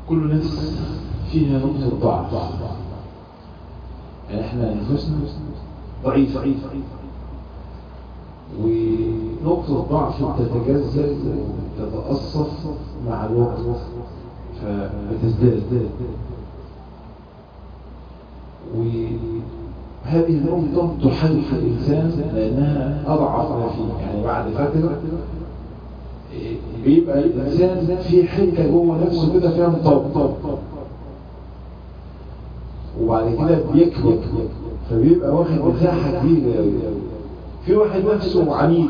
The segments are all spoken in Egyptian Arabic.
كل نفس فيها نقطة ضعف يعني احنا نفسنا ضعيفة ونقطة ضعف تتجزأ وتتأصف مع الوقت فبتزداد وهذه النقطة تحرك الإنسان لأنها أضعف ما فيه يعني بعد فترة بيبقى الإنسان في حته جوه نفسه كده فيها مطب وبعد كده بيكبر فبيبقى واخد مساحة كبيرة أوي في واحد نفسه عنيد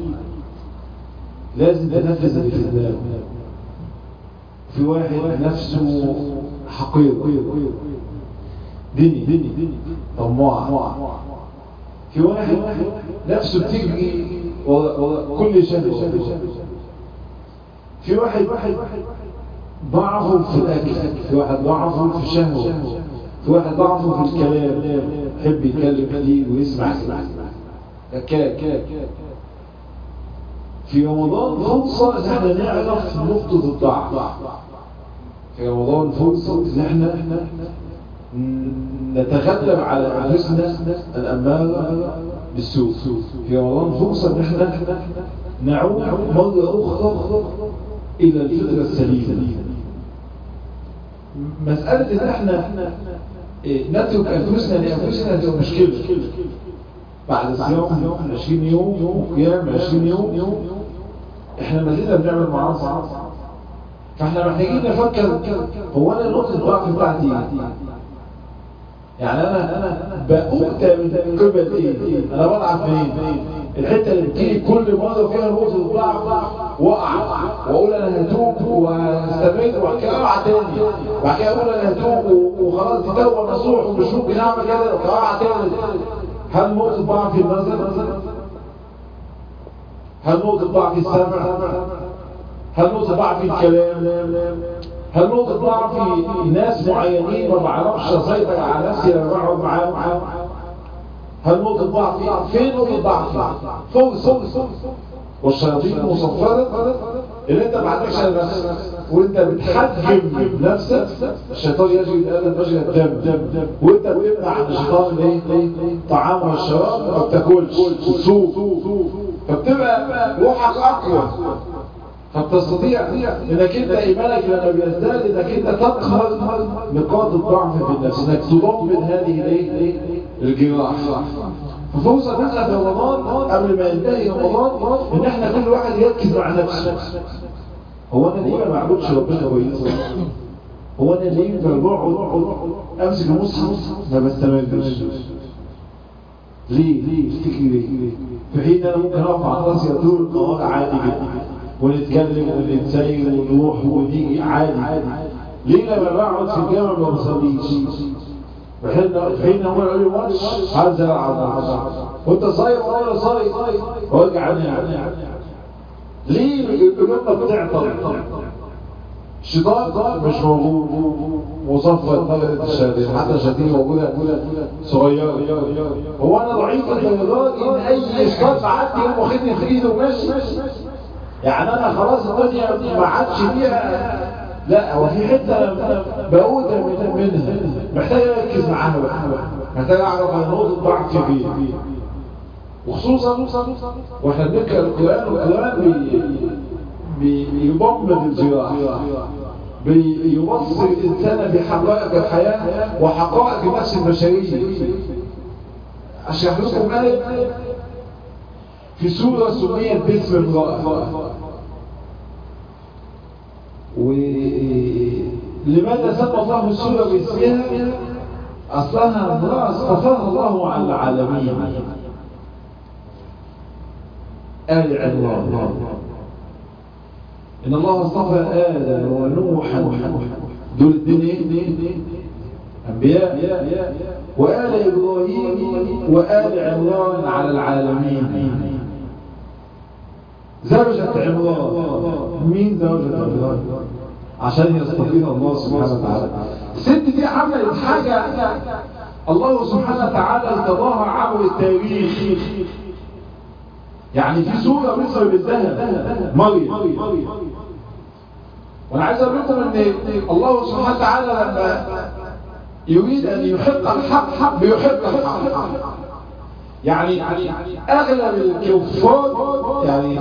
لازم تنفذ اللي في دماغه في واحد نفسه حقير دني دني طماع في واحد نفسه بتجري كل شهوة في واحد ضعفه في الأكل في واحد ضعفه في الشهوة في واحد ضعفه في الكلام يحب يتكلم كتير ويسمع كاك في رمضان فرصة ان احنا نعرف نقطة الضعف في رمضان فرصة ان احنا نتغلب على انفسنا الامارة بالسوء في رمضان فرصة ان احنا نعود مرة اخرى الى الفطرة السليمة مسألة ان احنا نترك انفسنا لانفسنا تبقى مشكلة بعد صيام 20 يوم وقيام 20 يوم احنا ما زلنا بنعمل معاصي فاحنا محتاجين نفكر هو انا نقطة الضعف بتاعتي يعني انا انا بأؤتى من قبل ايه انا بضعف منين الحته اللي بتيجي كل مره فيها نقطه الضعف وقع واقول انا هتوب وهستمر وبعد كده اقع تاني وبعد كده اقول انا هتوب وخلاص دي توبه نصوح ومش ممكن اعمل كده واقع تاني هل نقطه ضعف في النظر هل نقطه ضعف في السمع هل نقطه ضعف في الكلام هل نقطة ضعف في ناس معينين ما بعرفش اسيطر على نفسي لما بقعد معاهم هل نقطة ضعف فين نقطة ضعف فرصة والشياطين المصفرة اللي انت ما عندكش على نفسك وانت بتحجم نفسك الشيطان يجري القلب مجرى الدم وانت بتمنع عن الشيطان الايه طعام والشراب ما بتاكلش الصوم فبتبقى روحك اقوى فبتستطيع انك انت ايمانك لما بيزداد انك انت تقهر نقاط الضعف في النفس انك تضمن هذه الايه الجراح ففرصة مثلا في رمضان قبل ما ينتهي رمضان ان احنا كل واحد يركز مع نفسه هو انا ليه ما بعبدش ربنا كويس هو انا ليه بقعد امسك المصحف ما بستمرش ليه ليه افتكري ليه في حين انا ممكن اقف على راسي طول النهار عادي جدا ونتكلم ونتسير ونروح ونيجي عادي ليه لما بقعد في الجامع ما بصليش حين هو يقول لي ماتش عايز العب وانت صايم ولا صايم وارجع انام ليه الامه بتعطل الشيطان مش موجود مصفى طلقة الشياطين حتى الشياطين موجودة صغيرة هو انا ضعيف لدرجة ان اي شيطان بعدي يوم واخدني في ايده وماشي يعني انا خلاص الدنيا ما عادش فيها لا هو في حته بقوت منها محتاج اركز معاها بقى محتاج اعرف انا نقطه ضعفي فين وخصوصا واحنا بنقرا القران والقران بيضمن الجراح بيوصل الانسان بحقائق الحياه وحقائق النفس البشريه اشرح لكم آية في سورة سميت باسم امرأة ولماذا سمى الله السورة باسمها أصلها امرأة اصطفاها الله على العالمين آل عمران إن الله اصطفى آدم ونوحا دول الدين أنبياء وآل إبراهيم وآل عمران على العالمين زوجة عمران مين زوجة عمران عشان يستطيع الله سبحانه وتعالى الست دي عملت حاجة الله سبحانه وتعالى ارتضاها عبر التاريخ يعني في سورة مصر بالذهب مريم وانا عايز اقول لكم ان الله سبحانه وتعالى لما يريد ان يحق الحق بيحق الحق يعني اغلب الكفار يعني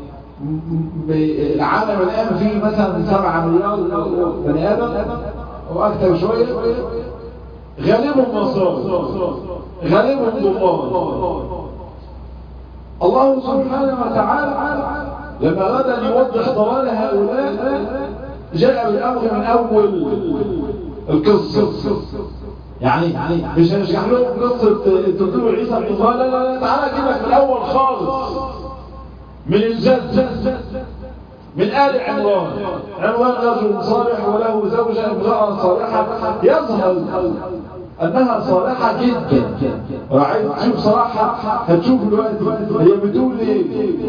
العالم الان فيه مثلا 7 مليار بني ادم واكثر شويه غالبهم نصارى غالبهم ضمان الله سبحانه وتعالى لما أراد أن يوضح ضلال هؤلاء جاء بالأمر من أول القصة يعني مش هنشرح لهم قصة تطلع عيسى بن الله لا لا لا تعالى أجيب لك من الأول خالص من الجد من آل عمران عمران رجل صالح وله زوجة امرأة صالحة يظهر أنها صالحة جدا وعايز تشوف صراحة هتشوف دلوقتي هي بتقول ايه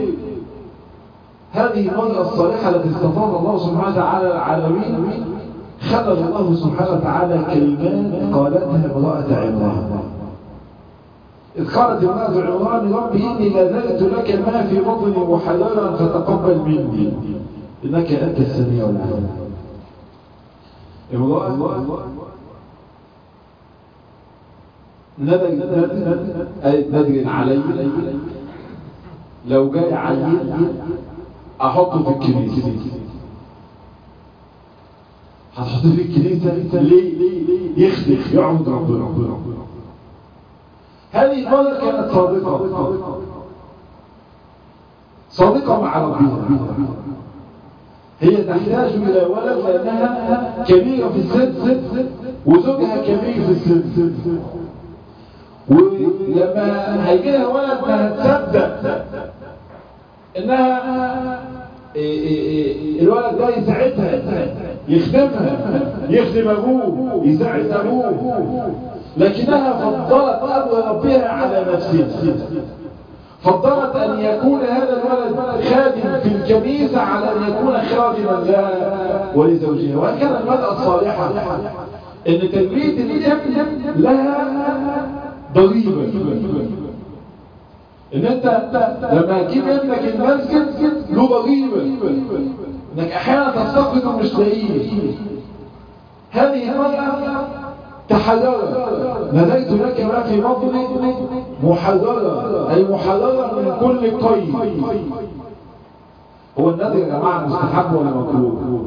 هذه المرأة الصالحة التي استفاض الله سبحانه وتعالى العالمين خلق الله سبحانه وتعالى كلمات قالتها امرأة عمران إذ قالت امرأة عمران ربي إني نذرت لك ما في بطني محللا فتقبل مني إنك أنت السميع العليم امرأة ندج ندج علي لو جاي عيل احطه في الكنيسه هتحطه في الكنيسه ليه يخدخ يعبد ربنا هذه المرة كانت صادقة صادقة مع ربها هي تحتاج إلى ولد لأنها كبيرة في السن وزوجها كبير في السن ولما هيجي لها ولد ما هتصدق انها الولد ده يساعدها يخدمها يخدم ابوه يساعد ابوه لكنها فضلت امر ربها على نفسها فضلت ان يكون هذا الولد خادم في الكنيسة على ان يكون خادما لها ولزوجها وكان المرأة الصالحة ان تربية الابن لها ضريبة ان انت لما تجيب ابنك المسجد له ضريبة انك احيانا تفتقده مش لاقيه هذه المرأة تحررت نذرت لك ما في بطني محررة اي محررة من كل قيد هو النذر يا جماعة مستحب ولا مكروه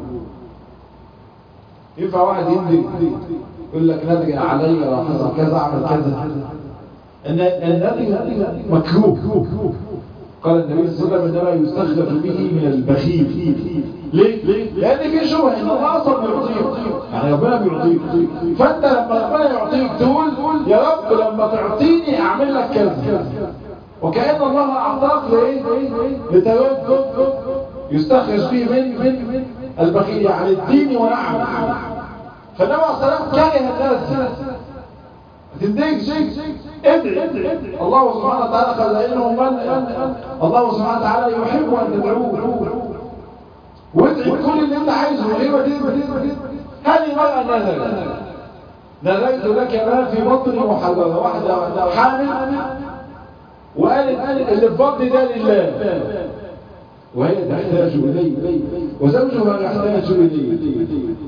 ينفع واحد يندي يقول لك نذر علي لو حصل كذا اعمل كذا ان النذر مكروه قال النبي صلى الله عليه وسلم انما يستخلف به من البخيل ليه؟ لان في شبهه ان الله اصلا بيعطيك يعني ربنا بيعطيك فانت لما ربنا يعطيك تقول يا رب لما تعطيني اعمل لك كذا وكأن الله اعطاك لايه؟ لترد يستخرج فيه من من البخيل يعني اديني وانا اعمل فالنبي عليه الصلاه والسلام كره الناس تديك ادعي الله سبحانه وتعالى قال لانه من الله سبحانه وتعالى يحب ان تدعوه وادعي كل اللي انت عايزه ليه وديه وديه وديه هذه مرأة نذر نذرت لك ما في بطني محررة واحدة حامل وقالت اللي في بطني ده لله وهي تحتاج إليه وزوجها يحتاج إليه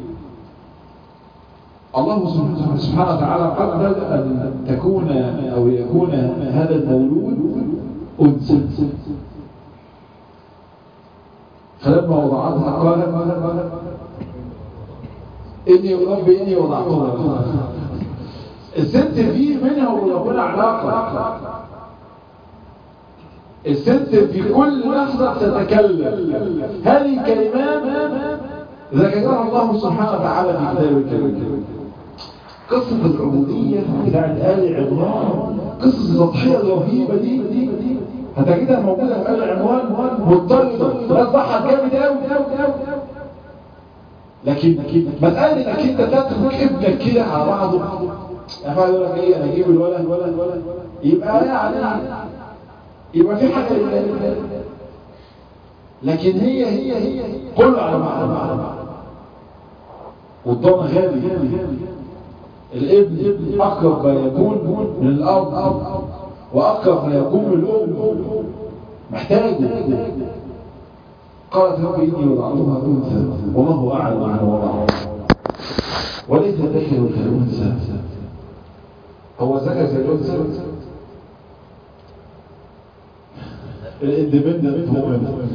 الله سبحانه وتعالى قدر أن تكون أو يكون هذا المولود أنثى فلما وضعتها قال إني ربي إني وضعتها الست فيه منها وربنا علاقة الست في كل لحظة تتكلم هذه الكلمات ذكرها الله سبحانه وتعالى في كتابه الكريم قصة العبودية بتاعت آل عمران قصص التضحية الرهيبة دي هتجدها موجودة في آل عمران مضطردة ناس ضحت جامد قوي لكن مسألة انك انت تترك ابنك كده على بعضه افعل يقول لك ايه انا اجيب الولد الولد الولد يبقى يعني يبقى في حاجة لله لكن هي هي هي كله على بعض والضم غالي الابن أقرب ما يكون من الأرض وأقرب ما يكون من الأم محتاج قالت رب إني وضعتها أنثى والله أعلم بما وضعت وليس الذكر كالأنثى هو ذكر زي الأنثى الاندبندنت وومن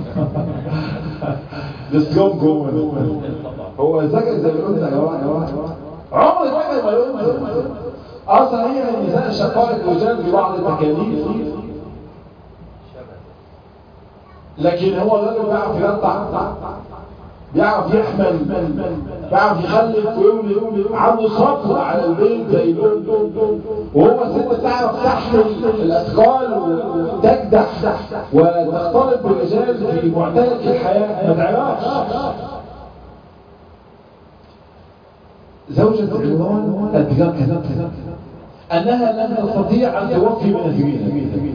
السترونج وومن هو ذكر زي الأنثى يا جماعة عمر ذكر ما الأنثى أصلا هي النساء شقائق الرجال في بعض التكاليف لكن هو الراجل بيعرف يقطع بيعرف يحمل بيعرف يخلف ويولد عنده صبر على البيت زي الام وهو الست تعرف تحمل الاثقال وتجدح وتختلط بالرجال في معترك الحياه ما تعرفش زوجة عمران أدركت أنها لن تستطيع أن توفي بنذيرها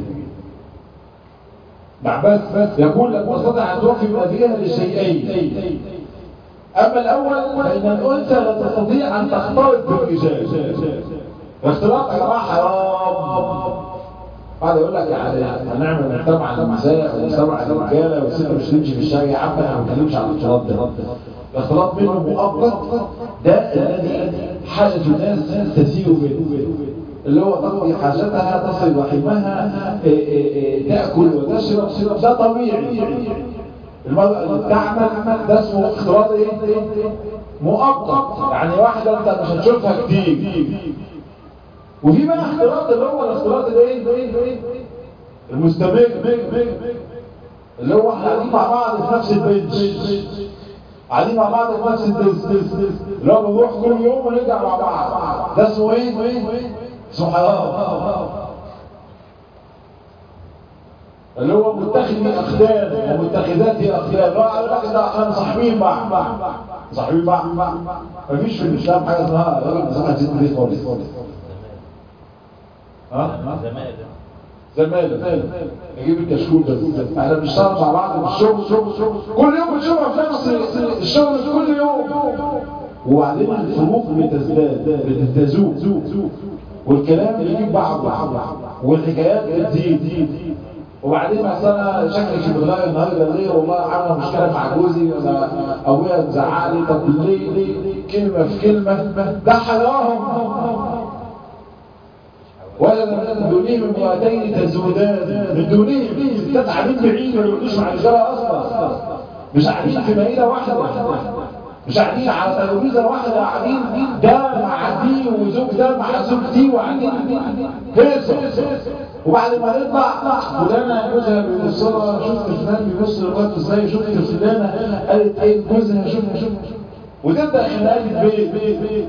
معباس يقول لك تستطيع أن توفي بنذيرها لشيئين أما الأول فإن الأنثى لا تستطيع أن تختلط بالرجال الاختلاط يا جماعة حرام بعد يقول لك يعني هنعمل مجتمع للنساء ومجتمع للرجاله والست مش تمشي في الشارع يا عم انا ما بتكلمش عن الاختلاط ده الاختلاط منه مؤقت ده الذي حاجة الناس تسير به اللي هو تقضي حاجتها تصل رحمها تأكل وتشرب ده طبيعي المرأة اللي بتعمل ده اسمه اختلاط ايه؟ مؤقت يعني واحدة انت مش هتشوفها كتير وفي بقى اختلاط اللي هو الاختلاط الايه؟ المستمر اللي هو احنا قاعدين مع بعض في نفس البنش قاعدين مع بعض في نفس الدرس اللي هو بنروح كل يوم ونرجع مع بعض ده اسمه ايه؟ اسمه حرام اللي هو متخذي اخدان ومتخذات اخدان هو على الوقت ده احنا مصاحبين بعض مصاحبين بعض مفيش في الاسلام حاجه اسمها راجل مصاحب ست دي خالص ها؟ زمالة نجيب الكشكول ده احنا بنشتغل مع بعض في الشغل كل يوم بنشوفها في نفس الشغل كل يوم وبعدين الفروق بتزداد بتزوج والكلام يجيب بعض والحكايات بتزيد وبعدين مثلا شكلك بتغير النهارده ليه والله عامله مشكله مع جوزي ولا ابويا مزعق لي طب ليه ليه كلمه في كلمه ده حرام ولا من دونهم امرأتين تزودان من دونهم ستات قاعدين بعيد ما يقعدوش مع الرجاله اصلا مش قاعدين في مائده واحده مش قاعدين على ترابيزه واحده قاعدين ده مع دي وزوج ده مع زوج دي وقاعدين هيصه وبعد ما نطلع فلانه جوزها بيبص لها شفت فلان بيبص لمراته ازاي شفت فلانه قالت ايه جوزها شوفها شوفها وتبدا خناقات البيت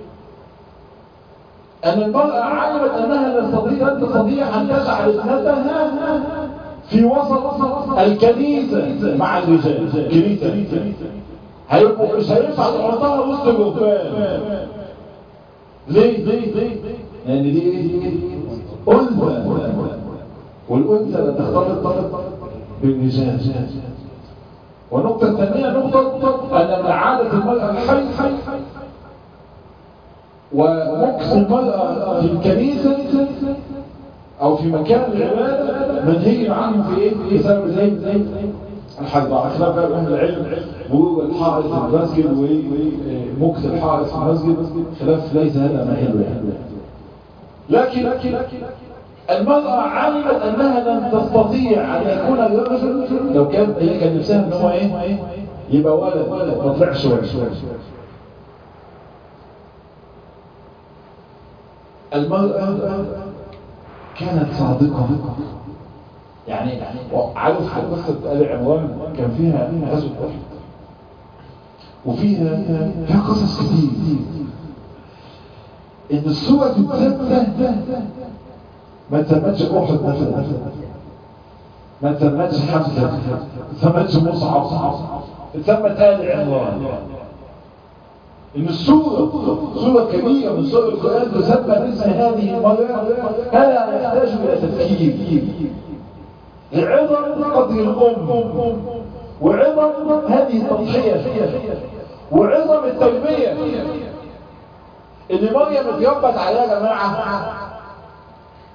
أن المرأة علمت أنها لا تستطيع أن تستطيع أن تجعل ابنتها في وسط الكنيسة مع الرجال كنيسة هيبقوا مش هينفع تحطها وسط الرهبان ليه؟ ليه؟ لأن دي إيه؟ أنثى والأنثى لا تختلط بالرجال والنقطة الثانية نقطة أن من عادة المرأة الحي ومكس المرأة في الكنيسة أو في مكان العبادة منهي عنه في إيه؟ بسبب زي زي الحرب على خلاف أهل العلم والحائط في المسجد ومكس الحائط في المسجد خلاف ليس هذا محل يعني لكن المرأة علمت أنها لن تستطيع أن يكون الرجل لو كان هي كان نفسها أن هو إيه يبقى ولد ما طلعش ولد المرأة كانت صادقة يعني عارف قصة آل عمران كان فيها غزوة أحد وفيها فيها قصص كتير إن الصورة تتسمى ما تسمتش أحد مثلا ما تسمتش حمزة ما تسمتش مصعب تسمت آل عمران ان السورة سورة كبيرة من سورة القرآن تسمى باسم هذه المرة هذا يحتاج إلى تفكير لعظم قدر الأم وعظم هذه التضحية وعظم التربية اللي مريم اتربت عليها يا جماعة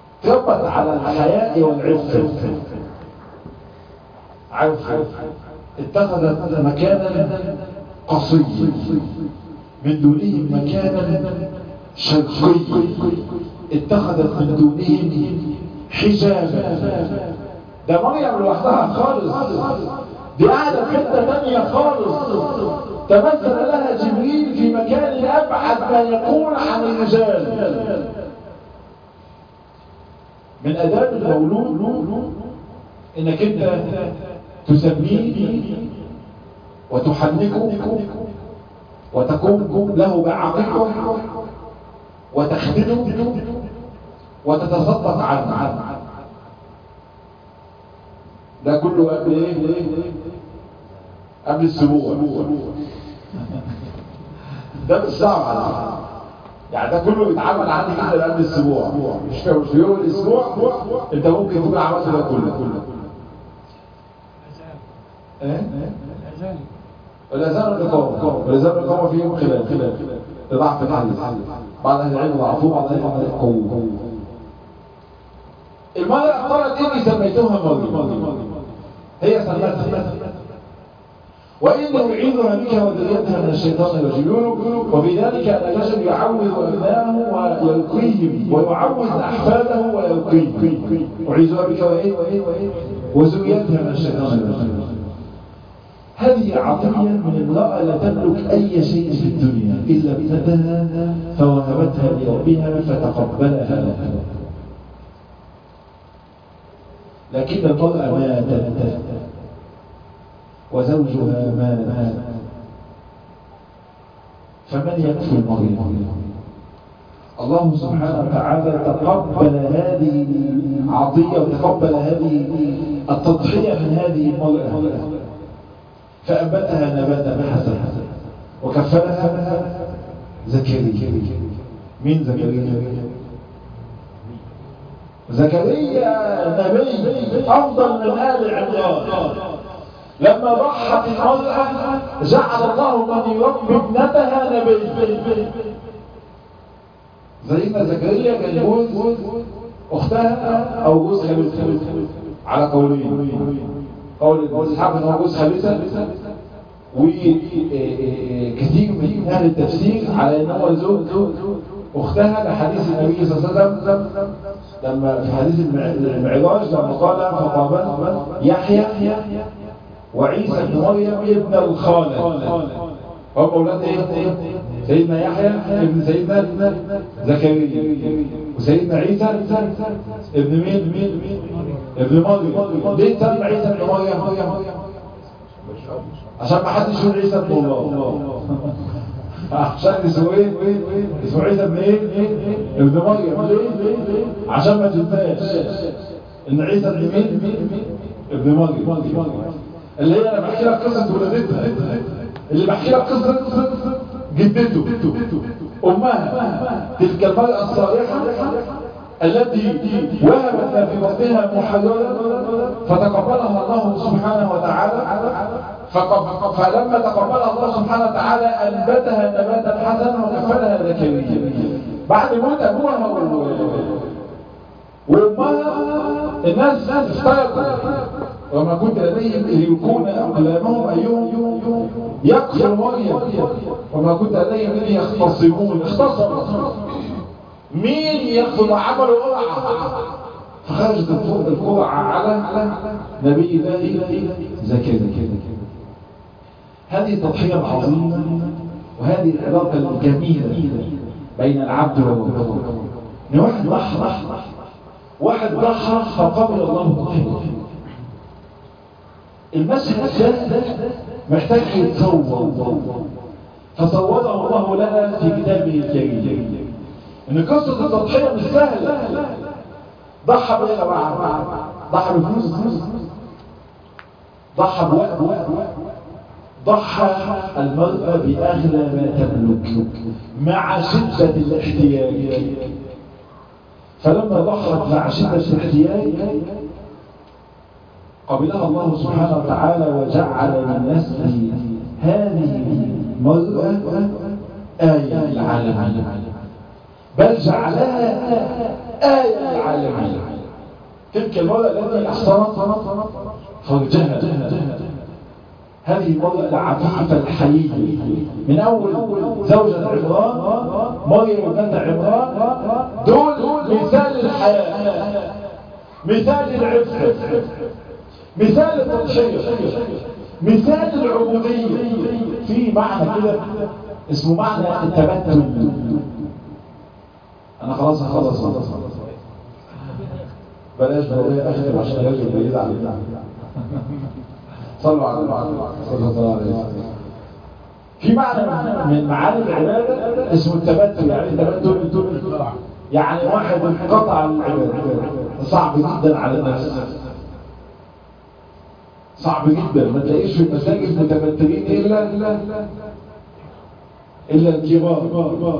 اتربت على الحياء والعفة عارف اتخذت مكانا قصيا من دونهم مكانا شرقيا اتخذت من دونهم حجابا ده مريم لوحدها خالص دي قاعدة في حتة تانية خالص تمثل لها جبريل في مكان أبعد ما يكون عن الرجال من آداب المولود إنك أنت تسميه وتحنكه وتقوم له بعقيقه وتخدمه وتتصدق عنه ده كله قبل ايه قبل السبوع ده مش صعب على فكرة. يعني ده كله بيتعمل عندي كده قبل الاسبوع مش في مش في يوم الاسبوع انت ممكن تكون عملت ده كله كله ايه الأذان الاذان والاقامه الاذان والاقامه فيهم خلاف خلاف لضعف الحديث بعض اهل العلم ضعفوه بعض اهل العلم قووه المرأة قالت إني سميتها مريم هي سمتها وإني أعيذها بك وذريتها من الشيطان الرجيم وبذلك أن الرجل يعوذ أبنائه ويلقيهم ويعوذ أحفاده ويلقيهم أعيذها بك وإيه وإيه وإيه وذريتها من الشيطان الرجيم هذه عطية من امرأة لا تملك أي شيء في الدنيا إلا ابنتها فوهبتها لربها فتقبلها لها لكن المرأة ماتت وزوجها مات فمن يكفل مريم الله سبحانه وتعالى تقبل هذه العطية وتقبل هذه التضحية من هذه المرأة فأنبتها نباتا حسنا وكفلها زكريا مين زكريا زكريا نبي أفضل من آل عمران لما ضحت المرأة جعل الله من يربي ابنتها نبي سيدنا زكريا كان جوز أختها أو جوز خليفة على قولين قول أصحاب أنه جوز خليفة وكثير من أهل التفسير على أنه زوج أختها لحديث النبي صلى الله عليه وسلم لما في حديث المعراج لما قال فقابل يحيى وعيسى بن مريم ابن الخالة هم أولاد إيه؟ سيدنا يحيى ابن سيدنا زكريا وسيدنا عيسى ابن مين مين ابن مريم ليه سمى عيسى ابن مريم عشان ما حدش يقول عيسى ابن الله عشان اسمه ايه اسمه عيسى ابن ايه ابن مريم ليه عشان ما تنساش ان عيسى ابن مين ابن مريم اللي هي انا بحكي لك قصه ولادتها اللي بحكي لك قصه جدته امها تلك المراه الصالحه التي وهبت في بطنها محررا فتقبلها الله سبحانه وتعالى فلما تقبلها الله سبحانه وتعالى انبتها نباتا حسنا وكفلها زكريا بعد موت ابوها وامها الناس افترقوا وما كنت لديهم يلقون اقلامهم ايهم يقتل مريم وما كنت لديهم اذ يختصمون اختصموا مين يقتل عملوا قرعه فخرجت القرعه على نبي الله زكريا هذه تضحية عظيمة وهذه العلاقة الجميلة بين العبد والرب ان واحد ضحى واحد ضحى فقبل الله تضحيته المشهد ده محتاج يتصور فصوره الله لنا في كتابه الكريم ان قصة التضحية مش سهلة ضحى بايه يا جماعة ضحى بفلوس ضحى بوقت ضحى المرأة بأغلى ما تملك مع شدة الاحتياج فلما ضحت مع شدة الاحتياج قبلها الله سبحانه وتعالى وجعل من نسل هذه المرأة آية للعالمين بل جعلها آية للعالمين تلك المرأة التي أحصنت فرجها هذه المرأة العفيفة الحيية من أول زوجة عمران مريم بنت عمران دول مثال الحياة مثال العفة مثال التضحية مثال العبودية في معنى كده اسمه معنى التبتل أنا خلاص هخلص بلاش بلاش أختم عشان الراجل بيزعل صلوا على صلى الله عليه وسلم في معنى من معاني العبادة اسمه التبتل يعني التبتل يعني واحد انقطع العبادة صعب جدا على النفس صعب جدا ما تلاقيش في المساجد متبتلين الا الا الكبار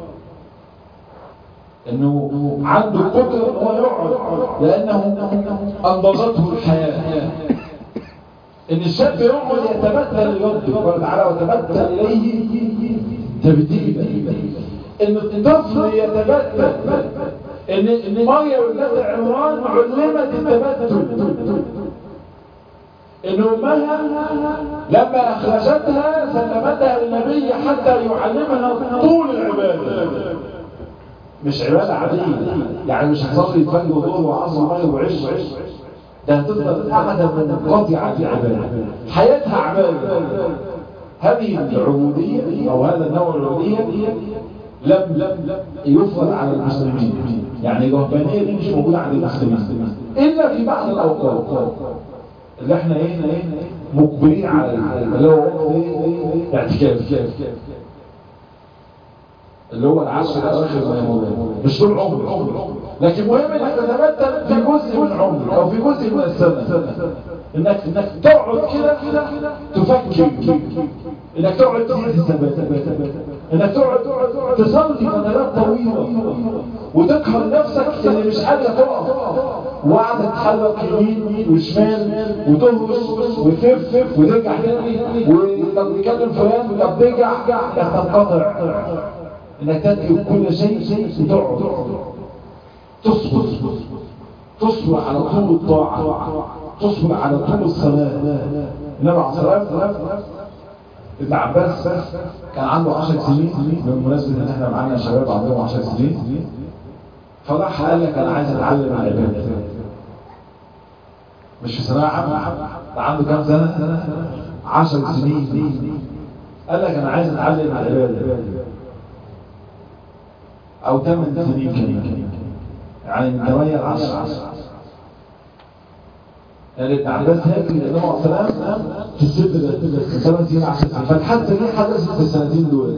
انه عنده قدره ان هو يقعد لانه انضجته الحياه ان الشاب يقعد يتبتل لربه قال تعالى وتبتل اليه تبتيلا ان الطفل يتبتل ان ان مريم بنت عمران علمت التبتل ان امها لما اخرجتها سلمتها للنبي حتى يعلمها طول العباده مش عباده عاديه يعني مش هتصلي الفجر وظهر وعصر ومغرب وعش ده هتفضل قاعده منقطعه في عباده حياتها عباده هذه العبوديه او هذا النوع العبوديه لم لم يفرض على المسلمين يعني الرهبانيه دي مش موجوده عند المسلمين الا في بعض الاوقات اللي احنا ايه مقبلين على اللي هو اعتكاف اللي هو العشر الاواخر من رمضان مش طول عمر لكن مهم انك تتبتل في جزء من عمرك او في جزء من السنه انك انك تقعد كده تفكر انك تقعد تزيد الثبات انك تقعد تصلي فترات طويله وتقهر نفسك اللي مش قادره تقف وقاعده تتحرك يمين وشمال وتهرس وتلف وترجع تاني ولو بتكلم فلان طب ترجع انك تنقطع انك تترك كل شيء وتقعد تصبر تصبر على طول الطاعه تصبر على طول الصلاه النبي عليه الصلاه والسلام ابن عباس كان عنده 10 سنين بمناسبه ان احنا معانا شباب عندهم 10 سنين فراح قال لك انا عايز اتعلم العباده مش في ثانويه عامه ده عنده كام سنه 10 سنين قال لك انا عايز اتعلم العباده او 8 سنين كمان يعني من 8 ل 10 يعني ابن عباس هاجر للنبي عليه الصلاه والسلام في السن ده من 8 سنين 10 سنين فالحادثه دي حدثت في السنتين دول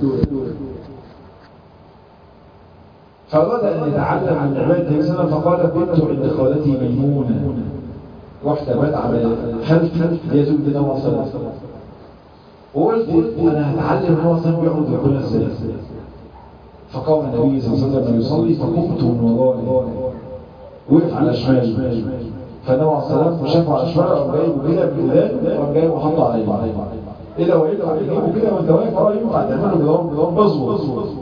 فأراد أن يتعلم من عبادة سنة فقال كنت عند خالتي ميمونة رحت بات على خلفي يزوج بنا وصل وقلت أنا هتعلم هو صلى بيعبد ربنا ازاي فقام النبي صلى الله عليه وسلم يصلي فقمت من ورائه وقف على شمال فالنبي عليه السلام وشافه على شمال وقام جايبه كده بالإذان وقام جايبه وحطه عليه إيه لو إيه لو تجيبه كده وأنت واقف اه ينفع تعمله بدوام بدوام بظبط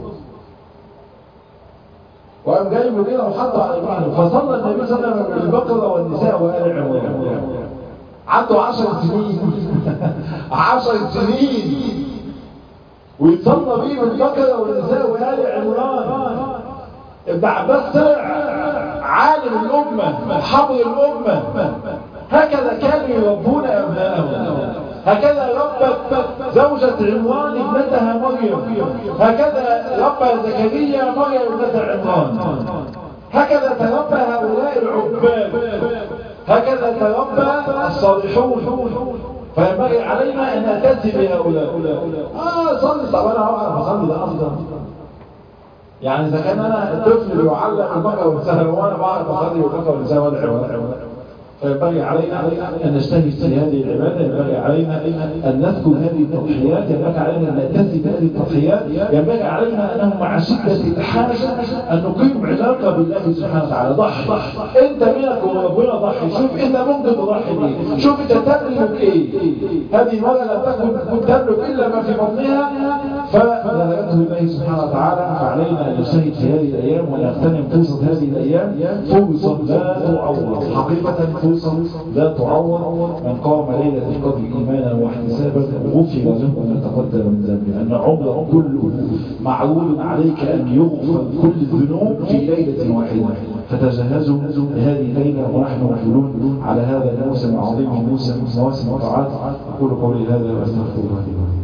وقام جايبه كده وحطه على ايمانه فصلى النبي صلى الله عليه وسلم بالبقره والنساء وآل عمران عنده 10 سنين 10 سنين ويتصلى بيه بالبقره والنساء وآل عمران ابن عباس طلع عالم الامه حبر الامه هكذا كانوا يربون ابنائهم هكذا ربت زوجة عمران ابنتها مريم هكذا ربى زكريا مريم ابنة عمران هكذا تربى هؤلاء العباد هكذا تربى الصالحون فينبغي علينا ان نأتي بهؤلاء اه صلي طب انا اعرف اصلي ده افضل يعني اذا كان انا الطفل بيعلم البقره والنساء وانا بعرف اصلي والبقره والنساء وادعي فينبغي علينا أن نجتهد في هذه العبادة ينبغي علينا أن نذكر هذه التضحيات ينبغي علينا أن نأتي بهذه التضحيات ينبغي علينا أنه مع شدة الحاجة أن نقيم علاقة بالله سبحانه وتعالى ضحي أنت بينك وربنا ضحي شوف أنت ممكن تضحي بيه شوف أنت تملك إيه هذه المرأة لم تكن كنت تملك إلا ما في بطنها فندعته الله سبحانه وتعالى فعلينا أن نجتهد في هذه الأيام ونغتنم فرصة هذه الأيام فرصة لا تعوض حقيقة فرصة لا تعوض من قام ليلة القدر إيمانا واحتسابا غفر له ما تقدم من ذنبه أن عمره كله معروض عليك أن يغفر كل الذنوب في ليلة واحدة فتجهزوا لهذه الليلة ونحن محلون على هذا الموسم العظيم من موسم مواسم الطاعات أقول قولي هذا وأستغفر الله لي ولكم